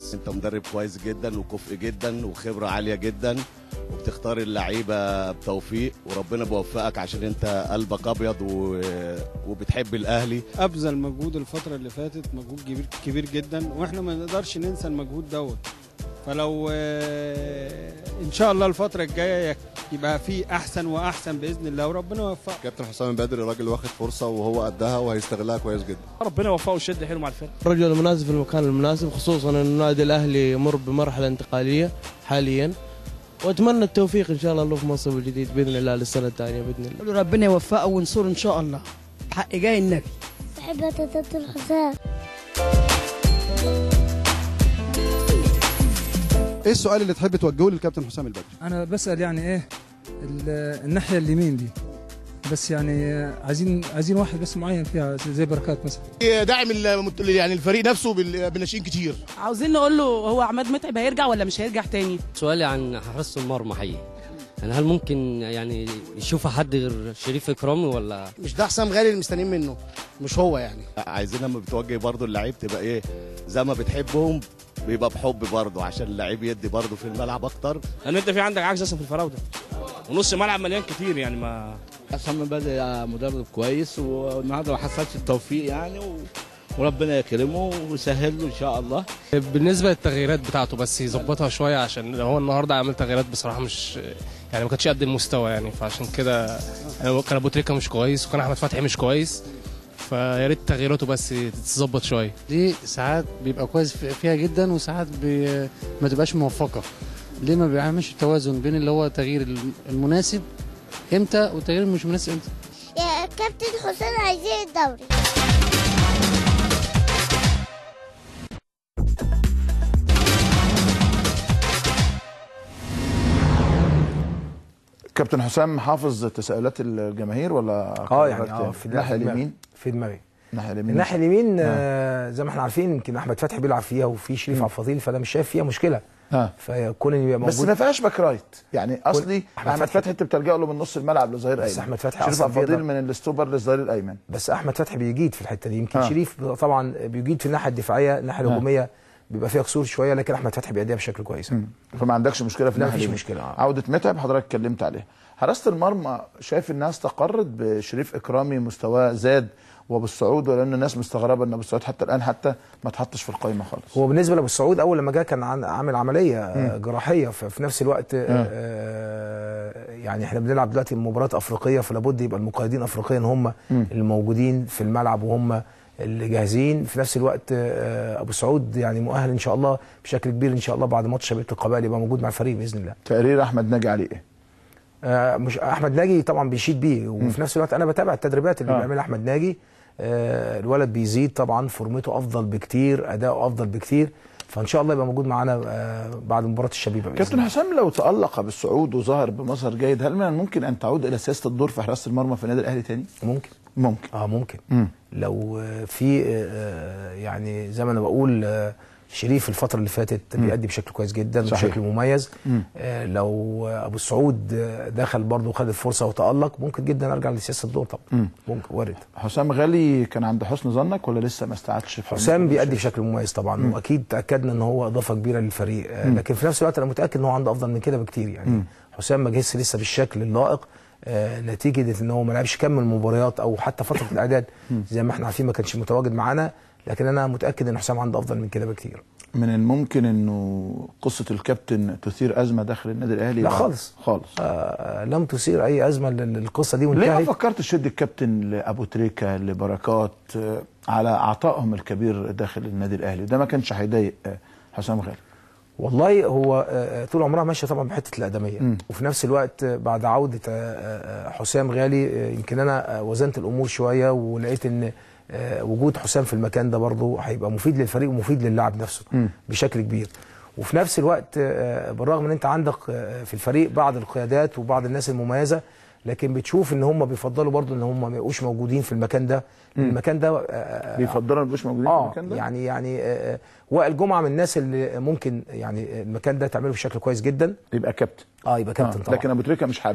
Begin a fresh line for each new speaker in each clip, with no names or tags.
انت مدرب كويس جدا وكفء جدا وخبره عاليه جدا وبتختار اللعيبه بتوفيق وربنا بيوفقك عشان انت قلبك ابيض و... وبتحب الاهلي
ابذل مجهود الفتره اللي فاتت مجهود كبير كبير جدا واحنا ما نقدرش ننسى المجهود دوت فلو آه، ان شاء الله الفتره الجايه يبقى في احسن واحسن باذن الله وربنا يوفقك
كابتن حسام بدري راجل واخد فرصه وهو قدها وهيستغلها كويس جدا
ربنا يوفقه ويشد حيله مع الفرقه
الرجل المناسب في المكان المناسب خصوصا ان النادي الاهلي يمر بمرحله انتقاليه حاليا واتمنى التوفيق ان شاء الله له في منصبه الجديد باذن الله للسنه الثانيه باذن الله
ربنا يوفقه وينصره ان شاء الله حق جاي النبي
بحب كابتن حسام
ايه السؤال اللي تحب توجهه للكابتن حسام البدري
انا بسال يعني ايه ال- الناحيه اليمين دي بس يعني عايزين عايزين واحد بس معين فيها زي بركات مثلا
داعم المت- يعني الفريق نفسه بال- بناشئين كتير
عاوزين نقول له هو عماد متعب هيرجع ولا مش هيرجع تاني
سؤالي عن حراسة المرمى حقيقي يعني هل ممكن يعني يشوف حد غير شريف اكرامي ولا
مش ده حسام غالي اللي مستنيين منه مش هو يعني
عايزين لما بتوجه برضو اللعيب تبقى ايه زي ما بتحبهم بيبقى بحب برضو عشان اللعيب يدي برضو في الملعب اكتر
لان انت في عندك عجز اصلا في الفراوده ونص ملعب مليان كتير يعني ما
حسام بدأ مدرب كويس والنهارده ما حصلش التوفيق يعني و... وربنا يكرمه ويسهل له ان شاء الله
بالنسبه للتغييرات بتاعته بس يظبطها شويه عشان هو النهارده عمل تغييرات بصراحه مش يعني ما كانتش قد المستوى يعني فعشان كده يعني كان ابو تريكه مش كويس وكان احمد فتحي مش كويس فيا ريت تغييراته بس تتظبط شويه
دي ساعات بيبقى كويس فيها جدا وساعات بي ما تبقاش موفقه ليه ما بيعملش التوازن بين اللي هو تغيير المناسب امتى والتغيير مش مناسب امتى
يا كابتن حسام عايزين الدوري
كابتن حسام حافظ تساؤلات الجماهير ولا
اه يعني اه في
الناحيه
في دماغي-
اليمين
في دماغي
الناحيه اليمين
الناحيه اليمين آه زي ما احنا عارفين يمكن احمد فتحي بيلعب فيها وفي شريف عبد الفضيل فانا مش شايف فيها مشكله
اه
فكون ان يبقى موجود
بس ما فيهاش باك رايت يعني اصلي
أحمد
احمد
فتحي-
فتحي انت بتلجأ له من نص الملعب لظهير
بس
ايمن
أحمد فتحي
شريف
أصلاً
عبد الفضيل
بيقدر-
من الاستوبر للظهير الايمن
بس احمد فتحي بيجيد في الحته دي يمكن
آه.
آه. شريف طبعا بيجيد في الناحيه الدفاعيه الناحيه
آه.
الهجوميه بيبقى فيها قصور شويه لكن احمد فتحي بيأديها بشكل كويس
فما عندكش مشكله في
لا
الناحيه
مفيش
اليمين.
مشكله آه.
عوده متعب حضرتك اتكلمت عليها حراسه المرمى شايف الناس استقرت بشريف اكرامي مستواه زاد وبالصعود ولان الناس مستغربه ان ابو السعود حتى الان حتى ما اتحطش في القائمه خالص
هو بالنسبه لابو السعود اول لما جه كان عن- عامل عمليه آه،
مم.
جراحيه ففي نفس الوقت آه، آه، يعني احنا بنلعب دلوقتي مباراه افريقيه فلابد يبقى المقيدين افريقيا هم
مم.
الموجودين في الملعب وهم اللي جاهزين في نفس الوقت آه، ابو سعود يعني مؤهل ان شاء الله بشكل كبير ان شاء الله بعد ماتش شبيبه القبائل يبقى موجود مع الفريق باذن الله
تقرير احمد ناجي عليه ايه؟
آه، مش احمد ناجي طبعا بيشيد بيه وفي نفس الوقت انا بتابع التدريبات اللي
آه.
بيعملها احمد ناجي آه، الولد بيزيد طبعا فورمته افضل بكتير اداؤه افضل بكتير فان شاء الله يبقى موجود معانا آه، بعد مباراه الشبيبه بإذن
كابتن حسام لو تألق بالصعود وظهر بمظهر جيد هل من الممكن ان تعود الى سياسه الدور في حراسه المرمى في النادي الاهلي تاني؟
ممكن
ممكن
اه ممكن
مم.
لو آه، في آه، يعني زي ما انا بقول آه، شريف الفترة اللي فاتت بيأدي بشكل كويس جدا
صحيح.
بشكل مميز
مم.
آه، لو آه، ابو السعود آه، دخل برضه وخد الفرصه وتألق ممكن جدا ارجع لسياسه الدور طبعا
مم.
ممكن وارد
حسام غالي كان عند حسن ظنك ولا لسه ما استعادش في
حسام بيأدي بشكل مميز طبعا
مم.
واكيد تاكدنا ان هو اضافه كبيره للفريق آه،
مم.
لكن في نفس الوقت انا متاكد ان هو عنده افضل من كده بكتير يعني
مم.
حسام ما جهزش لسه بالشكل اللائق آه، نتيجه ان هو ما لعبش كم من المباريات او حتى فتره الاعداد
مم.
زي ما احنا عارفين ما كانش متواجد معانا لكن انا متاكد ان حسام عنده افضل من كده بكتير
من الممكن انه قصه الكابتن تثير ازمه داخل النادي الاهلي
لا
بعد-
خالص.
خالص
آه، لم تثير اي ازمه لل- للقصه دي
ليه ما
وانتهت
فكرت تشد الكابتن لابو تريكه لبركات آه، على عطائهم الكبير داخل النادي الاهلي وده ما كانش هيضايق آه، حسام غالي
والله هو آه، طول عمرها ماشيه طبعا بحته الادميه
مم.
وفي نفس الوقت آه، بعد عوده آه، آه، حسام غالي آه، يمكن انا آه، وزنت الامور شويه ولقيت ان آه، وجود حسام في المكان ده برضه هيبقى مفيد للفريق ومفيد للاعب نفسه
مم.
بشكل كبير وفي نفس الوقت آه، بالرغم ان انت عندك آه، في الفريق بعض القيادات وبعض الناس المميزه لكن بتشوف ان هم بيفضلوا برضه ان هم ما يبقوش موجودين في المكان ده
مم.
المكان ده آه،
بيفضلوا ما يبقوش موجودين
اه
في المكان ده
يعني يعني آه، آه، وائل جمعه من الناس اللي ممكن يعني المكان ده تعمله بشكل كويس جدا
يبقى كابتن
اه يبقى كابتن
آه.
طبعا
لكن ابو تريكه مش حابب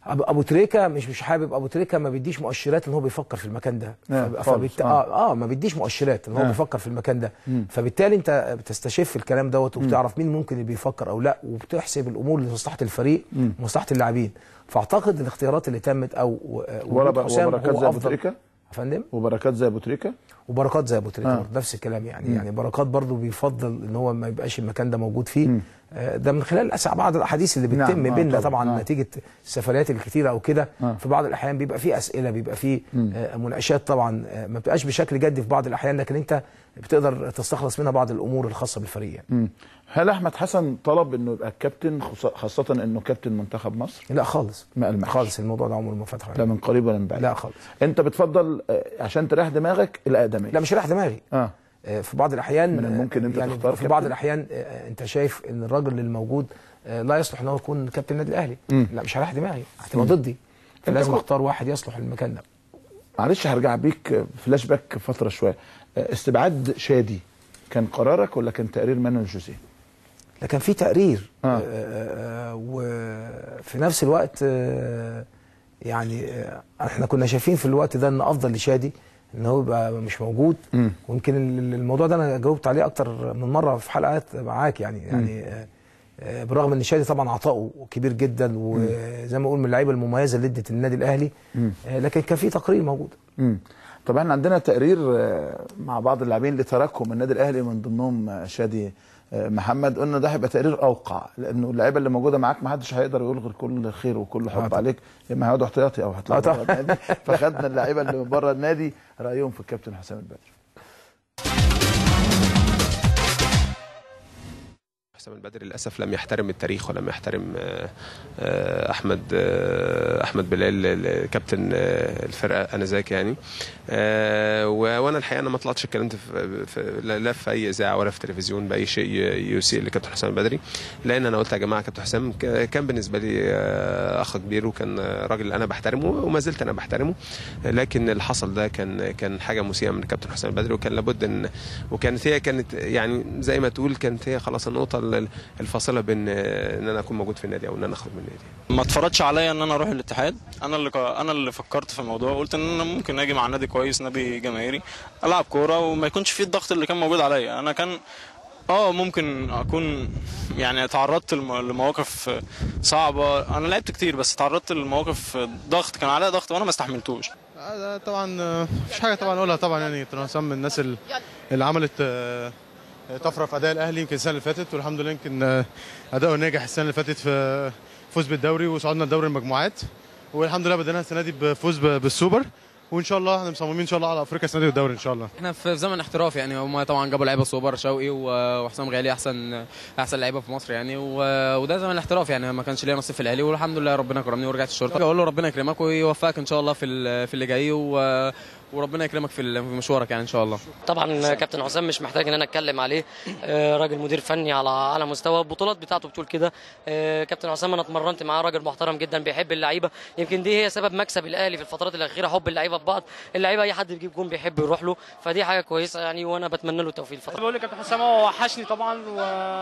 أبو ابو تريكه مش مش حابب ابو تريكه ما بيديش مؤشرات ان هو بيفكر في المكان ده
آه،
فب-
خالص،
فبالت...
آه.
اه اه ما بيديش مؤشرات ان هو
آه.
بيفكر في المكان ده
مم.
فبالتالي انت بتستشف الكلام دوت وبتعرف مين ممكن اللي بيفكر او لا وبتحسب الامور لمصلحه الفريق
مم.
ومصلحه اللاعبين فاعتقد الاختيارات اللي تمت او آه،
ورا
وجود حسام
وبركات
هو
زي ابو
أفضل.
تريكه
يا فندم
وبركات زي ابو تريكه
وبركات زي ابو تريكه
آه.
برضه نفس الكلام يعني
مم.
يعني بركات برضه بيفضل ان هو ما يبقاش المكان ده موجود فيه
مم.
آه، ده من خلال أسع بعض الاحاديث اللي
نعم،
بتتم
آه،
بيننا
طبعاً،
طبعا
آه.
نتيجه السفريات الكتيره او كده
آه.
في بعض الاحيان بيبقى فيه اسئله بيبقى فيه
مم.
آه، مناقشات طبعا آه، ما بتبقاش بشكل جدي في بعض الاحيان لكن انت بتقدر تستخلص منها بعض الامور الخاصه بالفريق يعني.
مم. هل احمد حسن طلب انه يبقى الكابتن خص- خاصه انه كابتن منتخب مصر
لا خالص
ما قال
خالص الموضوع ده عمره ما فتح
لا من قريب ولا من بعيد
لا خالص
انت بتفضل آه، عشان تريح دماغك الاقدميه
لا مش رايح دماغي
اه
آه، في بعض الاحيان
من الممكن انت
يعني
تختار
في بعض
كابتن؟
الاحيان آه، انت شايف ان الراجل الموجود آه، لا يصلح ان هو يكون كابتن النادي الاهلي
مم.
لا مش هريح دماغي هتبقى
مم.
ضدي فلازم
كنت-
اختار واحد يصلح للمكان ده
معلش هرجع بيك آه، فلاش باك فتره شويه آه، استبعاد شادي كان قرارك ولا كان تقرير مانويل جوزيه؟
لكن في تقرير
آه.
آه، آه، آه، وفي نفس الوقت آه، يعني آه، احنا كنا شايفين في الوقت ده ان افضل لشادي ان هو يبقى مش موجود
مم.
ويمكن ال- الموضوع ده انا جاوبت عليه اكتر من مره في حلقات معاك يعني يعني آه، آه، بالرغم ان شادي طبعا عطاؤه كبير جدا وزي ما اقول من اللعيبه المميزه اللي ادت النادي الاهلي
مم.
آه، لكن كان في تقرير موجود
مم. طب احنا عندنا تقرير آه، مع بعض اللاعبين اللي تركهم النادي الاهلي من ضمنهم آه، شادي آه، محمد قلنا ده هيبقى تقرير اوقع لانه اللعيبه اللي موجوده معاك ما حدش هيقدر يقول غير كل خير وكل حب
طبعا.
عليك يا اما هيقعدوا احتياطي او هيطلعوا
آه طبعا.
بره النادي فخدنا اللعيبه اللي من بره النادي رايهم في الكابتن حسام البدري
حسام البدري للاسف لم يحترم التاريخ ولم يحترم آه، آه، احمد آه، احمد بلال ال- كابتن آه، الفرقه انذاك يعني آه، و- وانا الحقيقه انا ما طلعتش اتكلمت في في- لا لا في اي اذاعه ولا في تلفزيون باي شيء يسيء لكابتن حسام البدري لان انا قلت يا جماعه كابتن حسام ك- كان بالنسبه لي آه، اخ كبير وكان آه، راجل انا بحترمه وما زلت انا بحترمه لكن اللي حصل ده كان كان حاجه مسيئه من كابتن حسام البدري وكان لابد ان وكانت هي كانت يعني زي ما تقول كانت هي خلاص النقطه ال- الفاصله بين آه، ان انا اكون موجود في النادي او ان انا اخرج من النادي
ما اتفرضش عليا ان انا اروح الاتحاد انا اللي انا اللي فكرت في الموضوع قلت ان انا ممكن اجي مع نادي كويس نادي جماهيري العب كوره وما يكونش فيه الضغط اللي كان موجود عليا انا كان اه ممكن اكون يعني تعرضت لم- لمواقف صعبه انا لعبت كتير بس تعرضت لمواقف ضغط كان عليا ضغط وانا ما استحملتوش
ده طبعا آه، مفيش حاجه طبعا اقولها طبعا يعني كابتن حسام من الناس ال- اللي عملت آه، طفره في اداء الاهلي يمكن السنه اللي فاتت والحمد لله يمكن آه، اداؤه ناجح السنه اللي فاتت في فوز بالدوري وصعدنا لدوري المجموعات والحمد لله بدأنا السنه دي بفوز ب- بالسوبر وان شاء الله احنا مصممين ان شاء الله على افريقيا السنه دي والدوري ان شاء الله
احنا في زمن احتراف يعني هم طبعا جابوا لعيبه سوبر شوقي و- وحسام غالي احسن احسن لعيبه في مصر يعني و- وده زمن الاحتراف يعني ما كانش ليا نصيب في الاهلي والحمد لله ربنا كرمني ورجعت الشرطه اقول له ربنا يكرمك ويوفقك ان شاء الله في ال- في اللي جاي و- وربنا يكرمك في ال- في مشوارك يعني ان شاء الله
طبعا كابتن حسام مش محتاج ان انا اتكلم عليه آه، راجل مدير فني على على مستوى البطولات بتاعته بتقول كده آه، كابتن حسام انا اتمرنت معاه راجل محترم جدا بيحب اللعيبه يمكن دي هي سبب مكسب الاهلي في الفترات الاخيره حب اللعيبه ببعض اللعيبه اي حد بيجيب جون بيحب يروح له فدي حاجه كويسه يعني وانا بتمنى له التوفيق الفتره
بقول لك كابتن حسام هو وحشني طبعا و...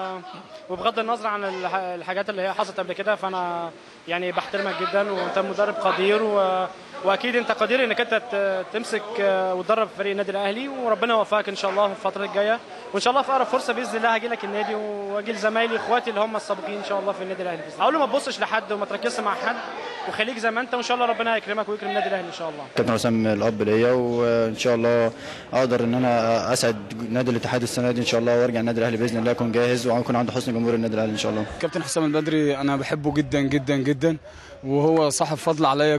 وبغض النظر عن الح- الحاجات اللي هي حصلت قبل كده فانا يعني بحترمك جدا وانت مدرب قدير و... واكيد انت قدير انك انت ت- تمسك آه، وتدرب فريق النادي الاهلي وربنا يوفقك ان شاء الله في الفتره الجايه وان شاء الله في اقرب فرصه باذن الله هاجي لك النادي واجي لزمايلي اخواتي اللي هم السابقين ان شاء الله في النادي الاهلي بإذن الله. اقول له ما تبصش لحد وما تركزش مع حد وخليك زي ما انت وان شاء الله ربنا يكرمك ويكرم النادي الاهلي ان شاء الله
كابتن حسام الاب ليا وان شاء الله اقدر ان انا اسعد نادي الاتحاد السنه دي ان شاء الله وارجع النادي الاهلي باذن الله اكون جاهز واكون عند حسن جمهور النادي الاهلي ان شاء الله
كابتن حسام البدري انا بحبه جدا جدا جدا وهو صاحب فضل عليا